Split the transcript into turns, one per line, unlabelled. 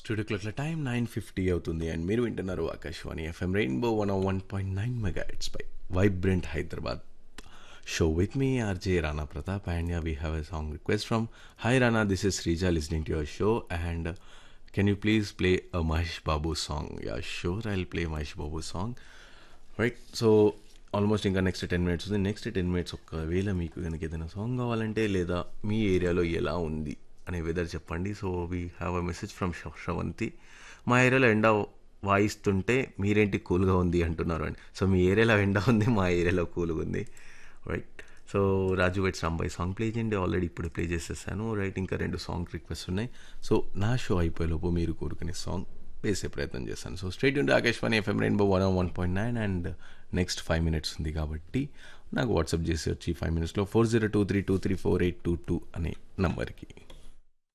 studio క్లాక్ల time nine fifty అవుతుంది and మీరు వింటున్నారు Akashvani FM rainbow one one point nine mega it's పై వైబ్రెంట్ హైదరాబాద్ షో విత్ మీ RJ Rana Pratap and we have a song request from hi Rana this is Sreeja listening to your show and can you please play a Mahesh Babu song yeah sure I play Mahesh Babu song right so almost ఇంకా next ten minutes ఉంది next ten minutes ఒకవేళ మీకు కనుక ఏదైనా song కావాలంటే లేదా మీ ఏరియాలో ఎలా ఉంది అనే వెదర్ చెప్పండి so we have a message from Sravanthi మా ఏరియాలో ఎండ వాయిస్తుంటే మీరేంటి కూల్గా ఉంది అంటున్నారు అండి సో మీ ఏరియాలో ఎండ ఉంది మా ఏరియాలో కూల్గా ఉంది రైట్ సో రాజు వెట్స్ రాంబాయ్ సాంగ్ ప్లే చేయండి ఆల్రెడీ ఇప్పుడు ప్లే చేసేసాను రైట్ ఇంకా రెండు సాంగ్ రిక్వెస్ట్ ఉన్నాయి సో నా షో అయిపోయేలోపు మీరు కోరుకునే సాంగ్ వేసే ప్రయత్నం చేస్తాను సో స్ట్రైట్ ఉంటే Akashvani FM rainbow one one point nine and next five minutes ఉంది కాబట్టి నాకు వాట్సాప్ చేసి వచ్చి ఫైవ్ మినిట్స్లో four zero two three two three four eight two two అనే నంబర్కి